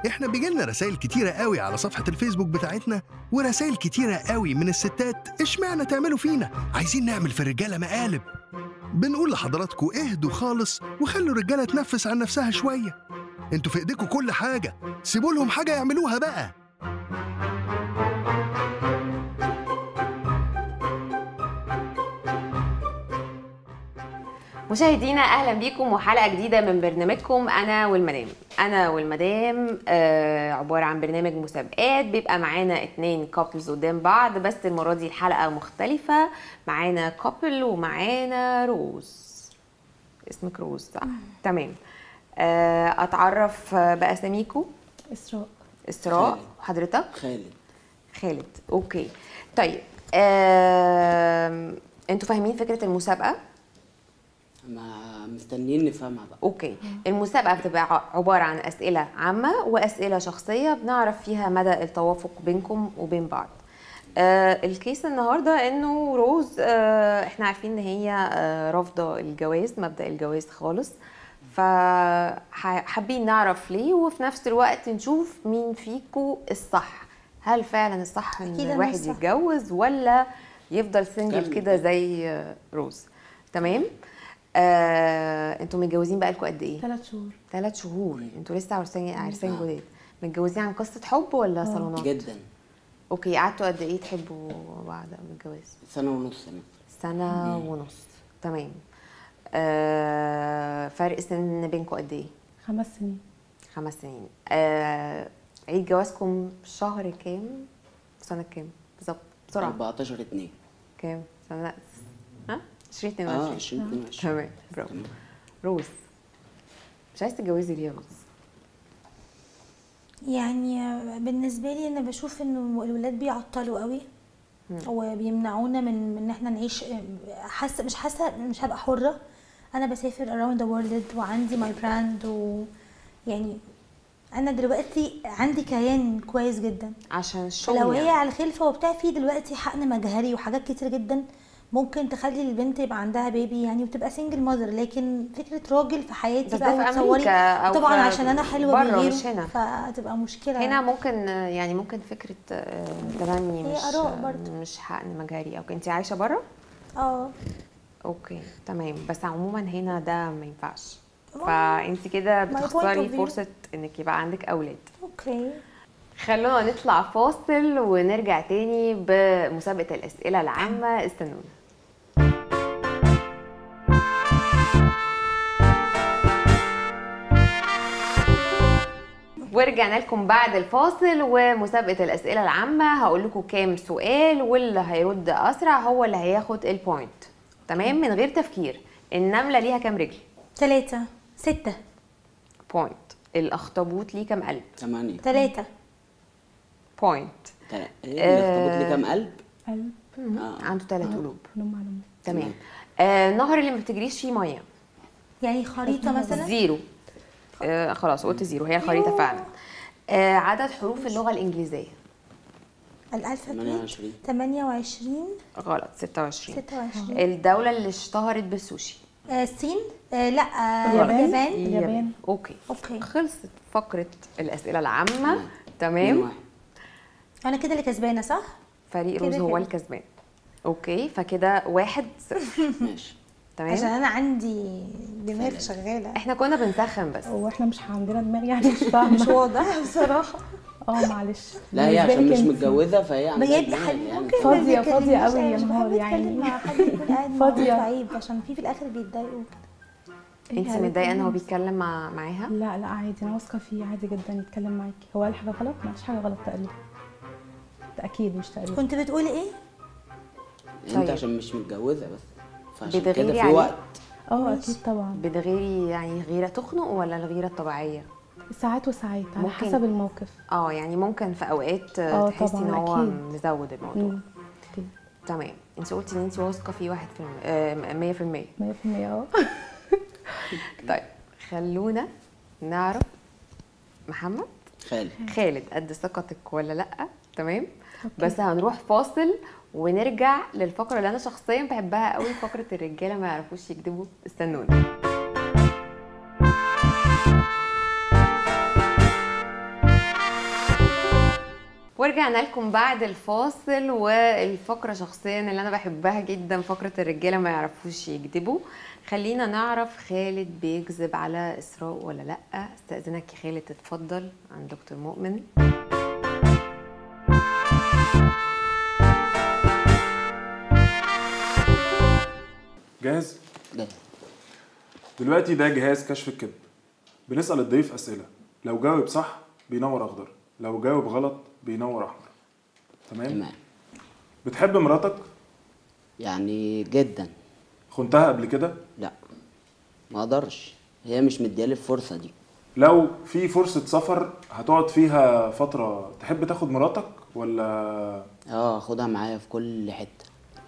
احنا بيجيلنا رسائل كتيرة قوي على صفحة الفيسبوك بتاعتنا ورسائل كتيرة قوي من الستات اشمعنى تعملوا فينا عايزين نعمل في الرجالة مقالب بنقول لحضراتكم اهدوا خالص وخلوا الرجالة تنفس عن نفسها شوية انتوا في ايديكم كل حاجة سيبوا لهم حاجة يعملوها بقى مشاهدينا اهلا بيكم وحلقه جديده من برنامجكم انا والمدام انا والمدام آه عباره عن برنامج مسابقات بيبقى معانا اتنين كابلز قدام بعض بس المره دي الحلقه مختلفه معانا كابل ومعانا روز اسمك روز صح تمام آه اتعرف باساميكم اسراء اسراء خالد. وحضرتك خالد خالد اوكي طيب آه انتوا فاهمين فكره المسابقه ما مستنيين نفهمها بقى اوكي المسابقه بتبقى ع- عباره عن اسئله عامه واسئله شخصيه بنعرف فيها مدى التوافق بينكم وبين بعض آه الكيس النهارده انه روز آه احنا عارفين ان هي آه رافضه الجواز مبدا الجواز خالص فحابين نعرف ليه وفي نفس الوقت نشوف مين فيكو الصح هل فعلا الصح ان أكيد أنا الواحد الصح. يتجوز ولا يفضل سنجل كمل. كده زي آه، روز تمام آه، انتوا متجوزين بقالكم قد ايه؟ ثلاث شهور ثلاث شهور انتوا لسه عرسان عرسان جداد متجوزين عن قصه حب ولا صالونات؟ جدا اوكي قعدتوا قد ايه تحبوا بعض قبل الجواز؟ سنة ونص مثلا سنه ونص تمام آه فرق سن بينكم قد ايه؟ خمس سنين خمس سنين آه عيد جوازكم شهر كام؟ سنه كام؟ بالظبط بسرعه 14 2 كام؟ سنه ها؟ 20 اه 22 20 22 تمام برافو تمام. روز مش عايز تتجوزي ليه يا روز؟ يعني بالنسبه لي انا بشوف انه الولاد بيعطلوا قوي وبيمنعونا من من ان احنا نعيش حاسه مش حاسه مش هبقى حره انا بسافر around the world وعندي ماي براند و يعني انا دلوقتي عندي كيان كويس جدا عشان الشغل لو هي يعني. على الخلفه وبتاع في دلوقتي حقن مجهري وحاجات كتير جدا ممكن تخلي البنت يبقى عندها بيبي يعني وتبقى سنجل ماذر لكن فكره راجل في حياتي بس ده بقى في وتصوري أمريكا أو طبعا في- عشان انا حلوه بره بغيره مش هنا. فتبقى مشكله هنا ممكن آه، يعني ممكن فكره آه، تبني هي مش آراء برضه. مش حقن مجاري او انت عايشه بره اه اوكي تمام بس عموما هنا ده ما ينفعش فانت كده My point بتخسري of view. فرصه انك يبقى عندك اولاد اوكي خلونا نطلع فاصل ونرجع تاني بمسابقه الاسئله العامه استنونا ورجعنا لكم بعد الفاصل ومسابقه الاسئله العامه هقول لكم كام سؤال واللي هيرد اسرع هو اللي هياخد البوينت تمام من غير تفكير النمله ليها كام رجل ثلاثة ستة بوينت الاخطبوط ليه كام قلب 8 ثلاثة بوينت ايه الاخطبوط ليه كام قلب؟ قلب اه عنده ثلاث قلوب معلومة معلومة تمام آه النهر اللي ما بتجريش فيه ميه يعني خريطة مثلا زيرو آه خلاص قلت زيرو هي الخريطه فعلا آه عدد حروف اللغه الانجليزيه الألفابيت 28 28 غلط 26 26 الدوله اللي اشتهرت بالسوشي آه، الصين آه لا آه اليابان. اليابان اليابان. اوكي اوكي خلصت فقره الاسئله العامه اتنين تمام واحد. انا كده اللي كسبانة صح؟ فريق كده روز هو كده. الكسبان اوكي فكده واحد صفر ماشي عشان تمام انا عندي دماغ شغالة احنا كنا بنسخن بس هو احنا مش عندنا دماغ يعني مش فاهمة مش واضح بصراحة اه معلش لا هي بالنسبة عشان لك مش انت متجوزة فهي عندها بجد دماغ حلو يعني. ممكن فاضية- ما فاضية تتكلميش، قوي أنا يا مش نهار بحب يعني. اتكلم مع حد يكون قاعد معاه فاضية. عيب عشان في في الاخر بيتضايقوا كده انت متضايقه ان هو بيتكلم مع معاها لا لا عادي انا واثقة فيه عادي جدا يتكلم معاكي هو قال حاجة غلط ما فيش حاجة غلط تقريبا ده اكيد مش تقريبا كنت بتقولي ايه؟ انت طيب. عشان مش متجوزة بس فعشان بتغيري كده في عليه؟ وقت اه اكيد طبعا بتغيري يعني غيره تخنق ولا الغيره الطبيعيه ساعات وساعات على ممكن. حسب الموقف اه يعني ممكن في اوقات اه تحسي ان طبعاً، هو أكيد. مزود الموضوع مم. اكيد تمام انت قلتي ان انت واثقه فيه 1% آه 100% 100% اه طيب خلونا نعرف محمد خالد خالد قد ثقتك ولا لا تمام بس هنروح فاصل ونرجع للفقره اللي انا شخصيا بحبها قوي فقره الرجاله ما يعرفوش يكذبوا استنونا ورجعنا لكم بعد الفاصل والفقرة شخصيا اللي أنا بحبها جدا فقرة الرجالة ما يعرفوش يكذبوا خلينا نعرف خالد بيكذب على إسراء ولا لأ استأذنك يا خالد تتفضل عن دكتور مؤمن جاهز؟ جاي. دلوقتي ده جهاز كشف الكذب بنسأل الضيف أسئلة لو جاوب صح بينور أخضر لو جاوب غلط بينور أحمر تمام؟ تمام بتحب مراتك؟ يعني جدا خنتها قبل كده؟ لا ما اقدرش هي مش مديالي الفرصه دي لو في فرصة سفر هتقعد فيها فترة تحب تاخد مراتك ولا اه اخدها معايا في كل حته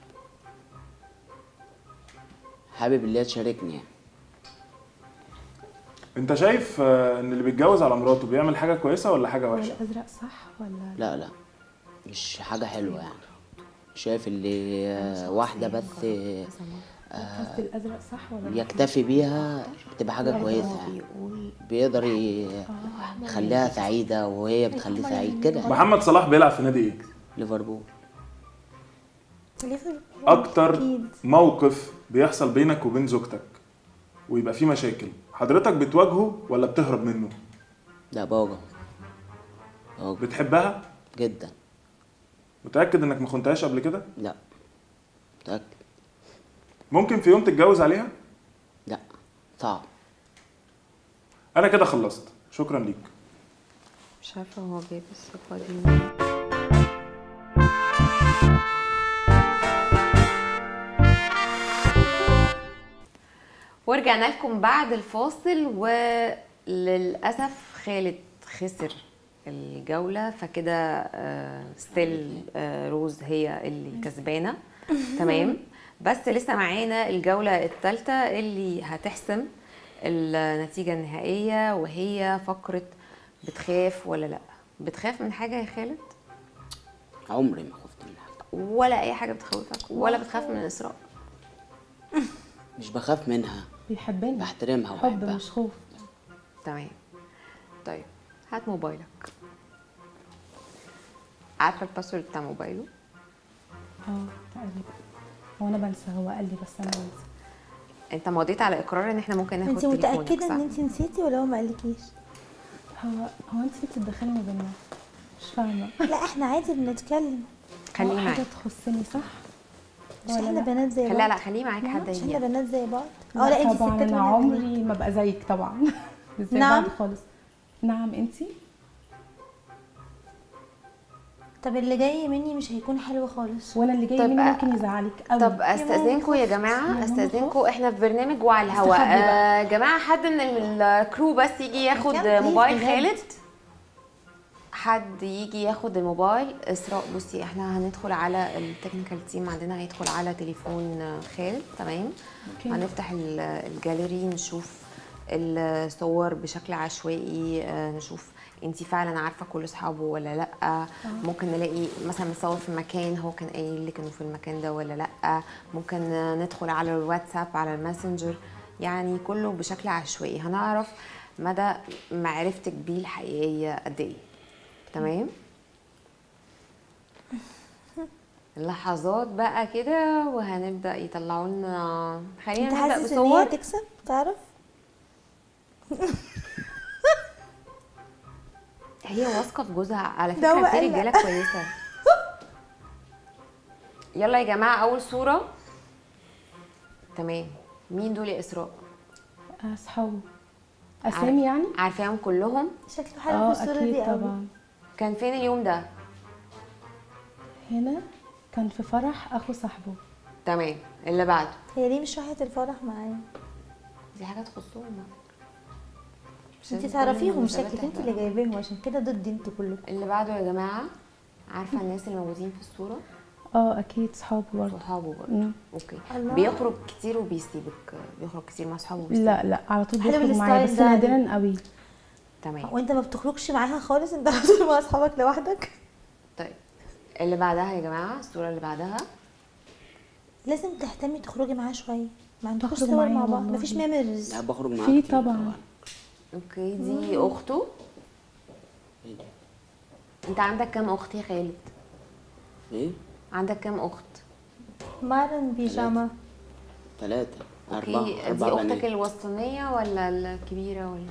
حابب اللي هي تشاركني يعني انت شايف آه، ان اللي بيتجوز على مراته بيعمل حاجة كويسة ولا حاجة هو وحشة؟ الازرق صح ولا لا لا مش حاجه حلوه يعني شايف اللي آه، واحده بس آه، قصدي الازرق صح ولا لا يكتفي بيها بتبقى حاجه كويسه يعني بيقدر ي- يخليها سعيده وهي بتخليه سعيد كده محمد صلاح بيلعب في نادي ايه؟ ليفربول ليفربول اكتر أكيد. موقف بيحصل بينك وبين زوجتك ويبقى فيه مشاكل حضرتك بتواجهه ولا بتهرب منه لا بواجهه بواجهه بتحبها جدا متاكد انك ما خنتهاش قبل كده لا متأكد ممكن في يوم تتجوز عليها لا صعب انا كده خلصت شكرا ليك مش عارفة هو جايب الثقة دي منين. ورجعنا لكم بعد الفاصل وللأسف خالد خسر الجولة فكده ستيل روز هي اللي كسبانة تمام بس لسه معانا الجولة الثالثة اللي هتحسم النتيجة النهائية وهي فقرة بتخاف ولا لا بتخاف من حاجة يا خالد عمري ما خفت من حاجه ولا أي حاجة بتخوفك ولا بتخاف من إسراء مش بخاف منها بيحبني بحترمها حب وبحبها مش خوف تمام طيب هات موبايلك عارفة الباسورد بتاع موبايله اه تقريبا هو انا بنسى هو قال لي بس انا بنسى انت مضيت على اقرار ان احنا ممكن ناخد انت تليفونك متاكده صح؟ ان انت نسيتي ولا هو ما قالكيش هو هو انت ليه بتتدخلي ما بيننا مش فاهمه لا احنا عادي بنتكلم خليه هو معاك حاجه تخصني صح مش ولا احنا لا؟ بنات زي بعض لا لا خليه معاك حد مش احنا يجي بنات زي بعض اه لا لا انت طبعا ستات انا وانا بنات. عمري ما ابقى زيك طبعا مش زي نعم. بعض خالص نعم انت طب اللي جاي مني مش هيكون حلو خالص وانا اللي جاي طب مني أ- ممكن يزعلك قوي طب استاذنكم يا جماعه ماما استاذنكم خف. احنا في برنامج وعلى الهواء استخبي بقى. آه جماعه حد من الكرو بس يجي ياخد كام بليز موبايل بجد؟ خالد حد يجي ياخد الموبايل اسراء بصي احنا هندخل على التكنيكال تيم عندنا هيدخل على تليفون آه، خالد تمام أوكي. هنفتح ال- الجاليري نشوف الصور بشكل عشوائي آه، نشوف انت فعلا عارفه كل اصحابه ولا لا ممكن نلاقي مثلا مصور في مكان هو كان قايل لك انه في المكان ده ولا لا ممكن آه، ندخل على الواتساب على الماسنجر يعني كله بشكل عشوائي هنعرف مدى معرفتك بيه الحقيقيه قد ايه تمام لحظات بقى كده وهنبدا يطلعوا لنا خلينا انت نبدا حاسس ان هي بصور هتكسب تعرف هي واثقه في جوزها على ده فكره هو في قال رجاله لأ. كويسه يلا يا جماعه اول صوره تمام مين دول يا اسراء اصحابه اسامي يعني عارفاهم كلهم شكله حلو اه في الصوره اكيد دي قوي طبعا كان فين اليوم ده هنا كان في فرح اخو صاحبه تمام اللي بعده هي ليه مش راحت الفرح معايا دي حاجه تخصهم مش انت لازم كل تعرفيهم المناسبات شكلك انت تحضرها. اللي جايباهم عشان كده ضد انتوا كلكم اللي بعده يا جماعه عارفه الناس اللي موجودين في الصوره اه اكيد صحابه برضه صحابه برضه مم. اوكي الله. بيخرج كتير وبيسيبك بيخرج كتير مع صحابه وبيسيبك لا لا على طول حلو بيخرج معايا بس الستايل ده. نادرا قوي تمام وانت ما بتخرجش معاها خالص انت على طول مع اصحابك لوحدك طيب اللي بعدها يا جماعه الصوره اللي بعدها لازم تهتمي تخرجي معاها شويه ما عندكوش بخرج صور معاها مع بعض والله. مفيش ميموريز لا بخرج معاها في كتير طبعا. اوكي دي اخته انت عندك كام اخت يا خالد ايه عندك كام اخت مارن بيجاما ثلاثة أربعة اوكي دي أربعة اختك بنات الوسطانيه ولا الكبيره ولا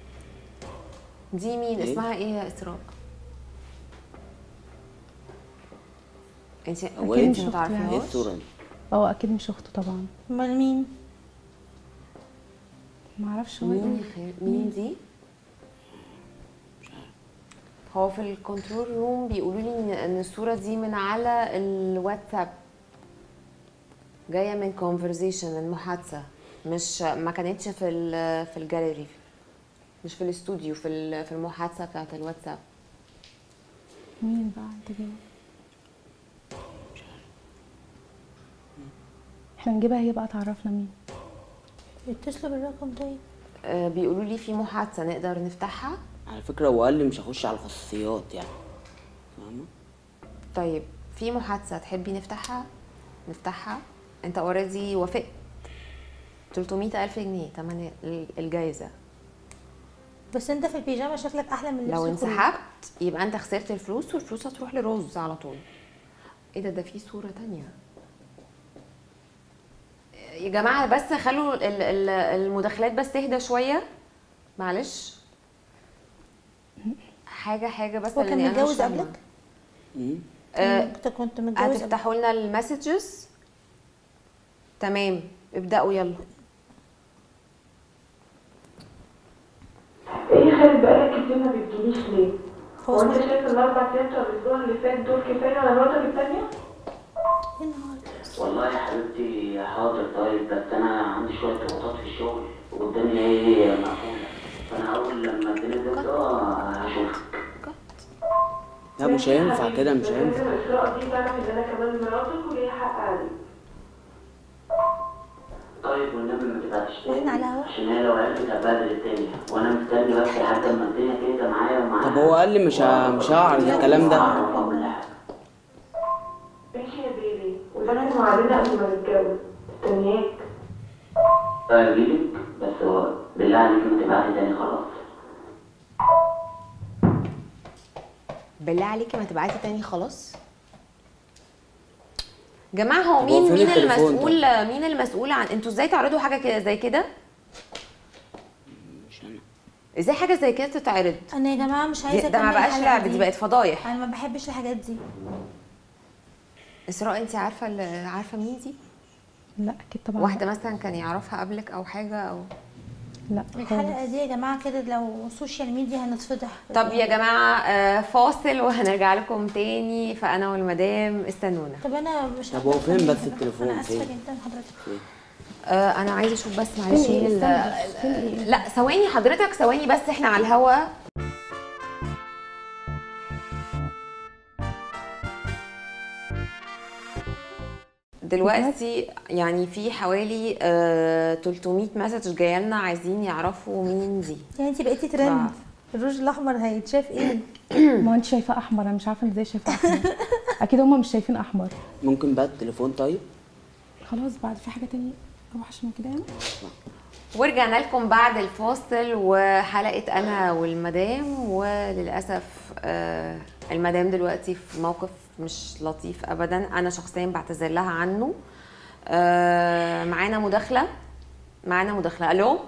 دي مين إيه؟ اسمها ايه يا اسراء انت هو أكيد انت مش ما أختي يعني. ايه تعرفيهاش الصورة دي؟ اه اكيد مش اخته طبعا امال مين ما اعرفش هو مين ايه يا خالد مين دي هو في الكنترول روم بيقولوا لي ان إن الصوره دي من على الواتساب جايه من كونفرزيشن المحادثه مش ما كانتش في ال- في الجاليري مش في الاستوديو في ال- في المحادثه بتاعت الواتساب مين بقى انت جاي احنا نجيبها هي بقى تعرفنا مين اتصلوا بالرقم طيب آه، بيقولوا لي في محادثه نقدر نفتحها على فكرة هو قال لي مش هخش على الخصوصيات يعني فاهمة؟ طيب في محادثه تحبي نفتحها نفتحها انت اوريدي وافقت 300 ألف جنيه تمن الجايزة بس انت في البيجامه شكلك احلى من اللبس لو الخروج. انسحبت يبقى انت خسرت الفلوس والفلوس هتروح لرز على طول ايه ده ده في صورة تانية يا جماعة بس خلوا ال- ال- المداخلات بس تهدى شوية معلش حاجة حاجة بس هو كان لأني أنا مش متجوز فاهمة. قبلك؟ مم. آه، انت كنت متجوز قبل- هتفتحوا لنا المسجز تمام ابدأوا يلا ايه يا خالد بقالك كتير ما بتجيليش ليه؟ هو هو انت اسمه شايف الاربع ايام بتوع الاسبوع اللي فات دول كفايه على مراتك التانية؟ ايه النهارده والله يا حبيبتي حاضر طيب بس انا عندي شويه ضغوطات في الشغل والدنيا ايه مقفوله فانا اول لما الدنيا تبدا هشوفك لا مش هينفع كده مش هينفع لازم اسراء دي تعرف ان انا كمان مراتك وليا حق عليك طيب والنبي ما تبعتش واحنا على الهوا؟ عشان هي لو عرفت هتبهدل الدنيا وانا مستني بس لحد ما الدنيا تهدى معايا ومعاها طب هو قال لي مش مش هعرض الكلام ده ماشي يا بيبي ولازم وعدنا قبل ما نتجوز مستنياك اجيلك بس هو بالله عليك ما تبعتي تاني خلاص بالله عليكي ما تبعتي تاني خلاص جماعه هو طب مين هو فين مين التليفون المسؤول مين المسؤول عن انتوا ازاي تعرضوا حاجه كده زي كده مش انا ازاي حاجه زي كده تتعرض انا يا جماعه مش عايزه ده ما أكمل بقاش الحلقة لعب دي بقت فضايح انا ما بحبش الحاجات دي اسراء انت عارفه ال- عارفه مين دي لا اكيد طبعا واحده مثلا كان يعرفها قبلك او حاجه او لا الحلقه خالص دي يا جماعه كده لو سوشيال ميديا هنتفضح طب يا جماعه آه، فاصل وهنرجع لكم تاني فانا والمدام استنونا طب انا مش طب هو فين بس التليفون؟ انا اسفه فين؟ جدا حضرتك آه، انا عايزه اشوف بس معلش فين مين إيه؟ ال- استنى بس، فين إيه؟ لا ثواني حضرتك ثواني بس احنا على الهوا دلوقتي يعني في حوالي آه 300 مسج جايه لنا عايزين يعرفوا مين دي يعني انت بقيتي ترند الروج الاحمر هيتشاف ايه ما انت شايفاه احمر انا مش عارفه ازاي شايفاه احمر اكيد هم مش شايفين احمر ممكن بقى التليفون طيب خلاص بعد في حاجه تانية اوحش من كده يعني ورجعنا لكم بعد الفاصل وحلقه انا والمدام وللاسف آه المدام دلوقتي في موقف مش لطيف ابدا انا شخصيا بعتذر لها عنه آه معانا مداخله معانا مداخله الو الو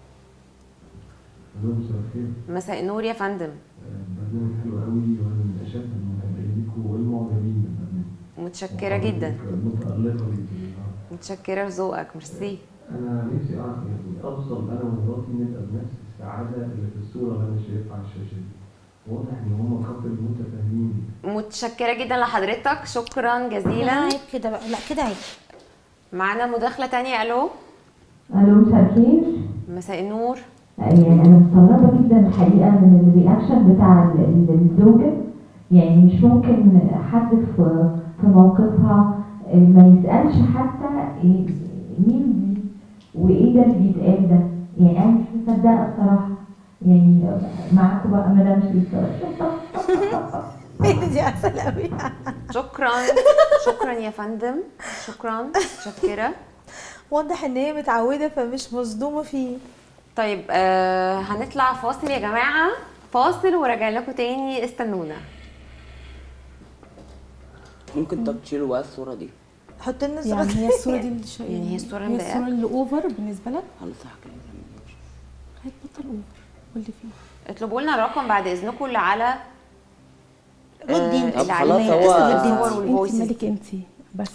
مساء الخير مساء النور يا فندم آه، برنامج حلو قوي وانا من اشد المتابعين ليكوا والمعجبين بالبرنامج متشكره جدا متألقة جدا متشكره لذوقك ميرسي انا نفسي اعرف يعني افضل انا ومراتي نبقى بنفس السعادة اللي في الصورة اللي انا شايفها على الشاشة دي واضح ان هما كابل متفاهمين متشكره جدا لحضرتك شكرا لا جزيلا عيب كده بقى لا كده عيب معانا مداخله تانية الو الو مساء الخير مساء النور يعني انا مستغربه جدا الحقيقه من الرياكشن بتاع ال- ال- الزوجه يعني مش ممكن حد في في موقفها ما يسالش حتى إيه- مين دي وايه ده اللي بيتقال ده يعني انا مش مصدقه الصراحه يعني معاكم بقى مدام شريفه دي عسل قوي شكرا شكرا يا فندم شكرا متشكره واضح ان هي متعوده فمش مصدومه فيه طيب آه هنطلع فاصل يا جماعه فاصل وراجع لكم تاني استنونا ممكن طب تشيلوا بقى الصوره دي حط لنا الصورة يعني هي الصوره دي اللي شا... يعني هي الصورة هي مضايقاك؟ الصوره اللي اوفر بالنسبه لك خلاص هحكي لك لما نمشي. هتبطل اوفر واللي فيه اطلبوا لنا الرقم بعد اذنكم اللي على ردي انت. طب اللي خلاص على هو- الصور انت والفويسز مالك انت بس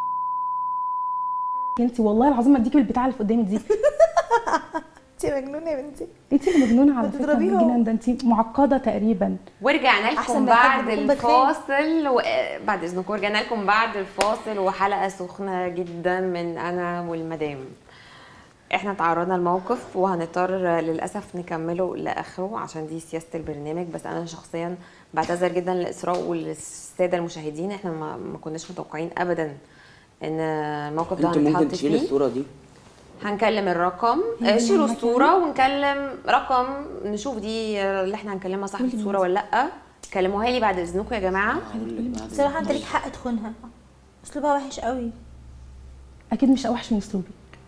انت والله العظيم اديكي بالبتاع اللي في قدامك دي انت مجنونه يا بنتي انت اللي مجنونه على ما فكره تضربيها. من الجنان ده انت معقده تقريبا ورجعنا أحسن لكم ما حد بعد يكون بخير. الفاصل و... بعد اذنكم رجعنا لكم بعد الفاصل وحلقه سخنه جدا من انا والمدام احنا تعرضنا لموقف وهنضطر للاسف نكمله لاخره عشان دي سياسه البرنامج بس انا شخصيا بعتذر جدا لاسراء وللساده المشاهدين احنا ما, ما كناش متوقعين ابدا ان الموقف ده انت ممكن هنتحط تشيل فيه الصوره دي هنكلم الرقم آه، شيلوا الصورة ونكلم رقم نشوف دي آه، اللي احنا هنكلمها صاحبة الصورة ولا لأ كلموها لي بعد إذنكم يا جماعة هقول لك بعد بصراحه انت ليك حق تخونها اسلوبها وحش قوي اكيد مش اوحش من اسلوبي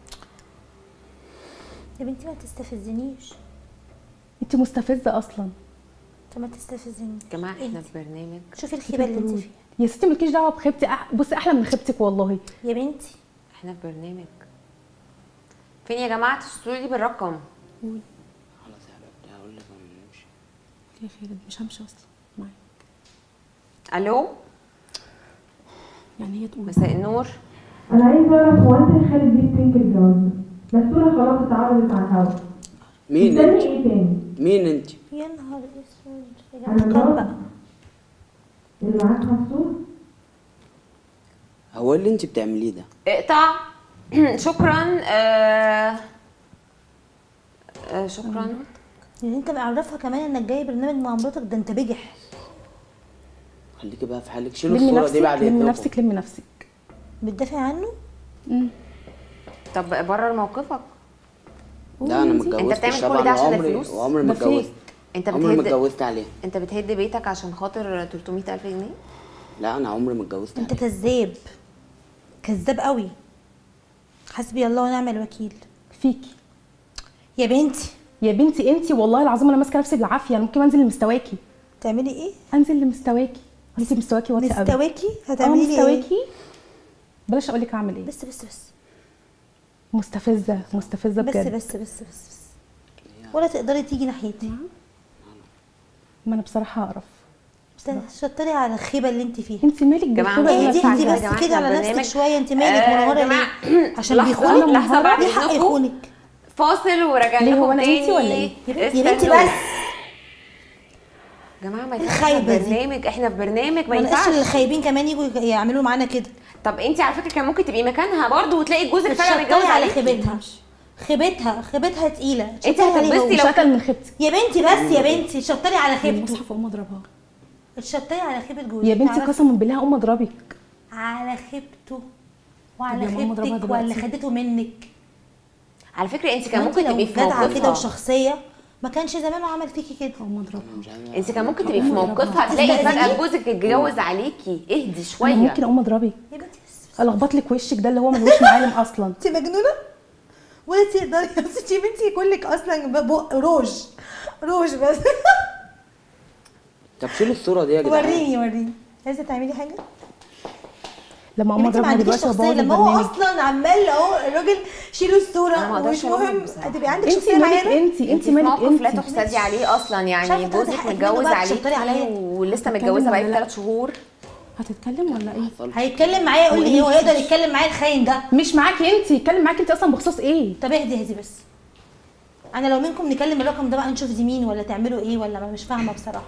يا بنتي ما تستفزنيش انت مستفزه اصلا انت ما تستفزنيش يا جماعة احنا انت. في برنامج شوفي الخيبه اللي انت فيها يا ستي مالكيش دعوه بخيبتي أح... بصي احلى من خيبتك والله يا بنتي احنا في برنامج فين يا جماعة تتصلوا لي بالرقم خلاص يا حبيبتي هقول لك لما نمشي يا خالد مش همشي اصلا معاك ألو يعني هي تقول مساء النور انا عايزه اعرف هو انت خالد ليه بتنكر جوازنا ما الصوره خلاص اتعرضت على الهوا مين مستني انت ايه تاني مين انت يا نهار اسود يا انا جماعة مرات بقى اللي معاك على الصوره هو إيه اللي انت بتعمليه ده اقطع شكرا آه آه شكرا يعني انت معرفها كمان انك جاي برنامج مع مراتك ده انت بجح خليكي بقى في حالك شيلوا لمي الصوره نفسك دي بعد لمي اذنكم نفسك لمي نفسك بتدافع عنه طب برر موقفك لا انا انت متجوزتش بتعمل كل طبعا ده عشان وعمري الفلوس؟ وعمري ما ده فيك. اتجوزت انت عمري ما بتهد اتجوزت عليه انت بتهد بيتك عشان خاطر 300 ألف جنيه لا انا عمري ما اتجوزت انت عليه كذاب كذاب قوي حسبي الله ونعم الوكيل فيكي يا بنتي يا بنتي انت والله العظيم انا ماسكه نفسي بالعافيه انا ممكن انزل لمستواكي تعملي ايه انزل لمستواكي انت مستواكي واطي قوي مستواكي اه هتعملي لي ايه مستواكي بلاش اقول لك اعمل ايه بس بس بس مستفزه مستفزه بس بجد بس بس بس بس ولا تقدري تيجي ناحيتي ما انا بصراحه اقرف شطري على الخيبه اللي انت فيها انت مالك جماعة، بالخيبه ايه اللي دي؟ أنا اهدي فيها؟ بس يا جماعة، كده احنا على برنامج- نفسك شويه انت مالك آه، منوره جماعة، ليه عشان لحظة، بيخونك لحظة بعد ليه حق إذنكم. يخونك فاصل وراجع ليه، لكم هو أنا تاني بنتي ولا إيه؟ يا بنتي يا بنتي استنوا. بس يا جماعه ما ينفعش الخايبة في دي. برنامج احنا في برنامج ما ما نقصش ينفعش الخايبين كمان يجوا يعملوا معانا كده طب انت على فكره كان ممكن تبقي مكانها برضو وتلاقي جوزك فجاه شطري متجوز على عليكي خيبتها خيبتها خيبتها تقيله انت شطري عليه هو. هتتبسطي لو مش لو خبتي يا بنتي بس يا بنتي شطري على خيبته المصحف اقوم اضربها شطري على خيبه جوزك يا بنتي تعرفي؟ قسما بالله اقوم اضربك على خيبته طب وعلى يا ماما اضربها خيبتك وعلى دلوقتي. خدته منك على فكره انت كان ما ممكن انت لو تبقي في جدعه كده موقفها وشخصيه ما كانش زمانه عمل فيكي كده اقوم اضربها مش عارف انت كان ممكن تبقي في موقفها تلاقي تستأذني؟ فجاه جوزك اتجوز عليكي اهدي انا شويه ممكن اقوم اضربك يا بنتي بس الخبط لك وشك ده اللي هو ملوش معالم اصلا انت مجنونه ولا تقدري يا ستي بنتي كلك اصلا بق روج روج بس طب شيلوا الصوره دي يا جدعان وريني وريني عايزه تعملي حاجه لما يا اقوم بنتي ما اضربها عندكيش دلوقتي شخصيه وابوظ لما هو البرنامج اصلا عمال اهو الراجل شيلوا انا ما الصوره اقدرش ومش أقول مهم بصراحة. هتبقى عندك انت شخصيه مالك معينه انت انت انت في مالك موقف لا انت تحسدي عليه اصلا مش يعني عارفة تاخدي جوزك حقك منه متجوز بقى، تشطري عليكي عليا. ولسه هتتكلم متجوزه ولا بقالك لا؟ ثلاث شهور هتتكلم ولا ايه هيتكلم معايا يقول لي ايه هو يقدر يتكلم معايا الخاين ده مش معاكي انت يتكلم معاكي انت اصلا بخصوص ايه طب اهدي اهدي بس انا لو منكم نكلم الرقم ده بقى نشوف دي مين ولا تعملوا ايه ولا ما مش فاهمه بصراحه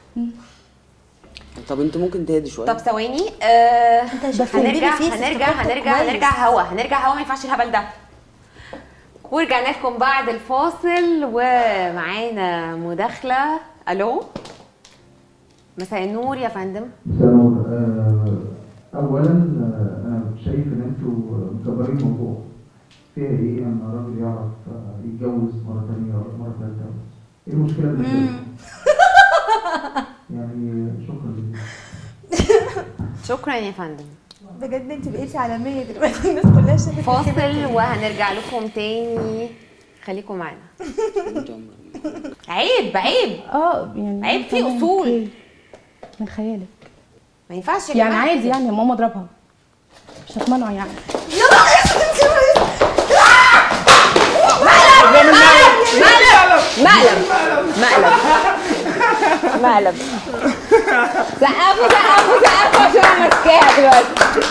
طب انتوا ممكن تهدي شويه طب ثواني آه انت شايف هنرجع البيبي فيس هنرجع افتكرته هنرجع كويس. هنرجع هوا هنرجع هوا ما ينفعش الهبل ده ورجعنا لكم بعد الفاصل ومعانا مداخله الو مساء النور يا فندم مساء النور آه، اولا آه، انا شايف ان انتوا مكبرين الموضوع فيها ايه اما راجل يعرف آه، يتجوز مره ثانيه ولا مره ثالثه ايه المشكله اللي فيها؟ يعني شكرا جدا شكرا يا فندم بجد انت بقيتي عالميه دلوقتي الناس كلها شافت فاصل وهنرجع لكم تاني خليكم معانا انت عمرك ما- عيب عيب اه يعني عيب في تمام، أصول. اوكي. من خيالك ما ينفعش يا يعني جماعة عادي كده. يعني ماما اضربها مش هتمنع يعني مقلب مقلب مقلب سقفوا سقفوا سقفوا عشان انا ماسكاها دلوقتي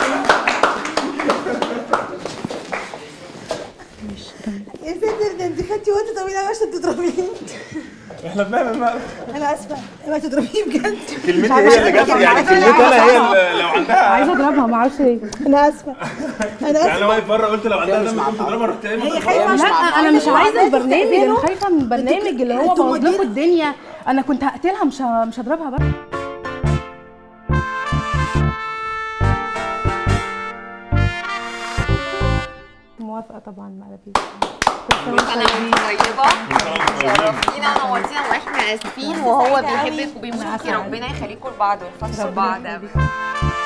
يا ستي ده انت خدتي وقت طويل قوي عشان تضربيني احنا بنعمل مقلب انا اسفه ما تضربيني بجد كلمتي هي اللي جت يعني كلمتي انا هي اللي لو عندها عايزه اضربها ما اعرفش ليه انا اسفه انا يعني انا اسفه واقف بره قلت لو عندها دم كنت اضربها رحت قايمه هي خايفه لا عشان انا مش عايزه عايزة البرنامج انا تستأذنه. خايفه من البرنامج اللي هو انتوا بوظ لكم مدير- الدنيا انا كنت هقتلها مش ه- مش هضربها بقى موافقه طبعا مقلبي كل سنه وانت طيبه شرفتينا ونورتينا واحنا اسفين وهو بيحبك وبيموتك ربنا يخليكم لبعض ويحفظكم لبعض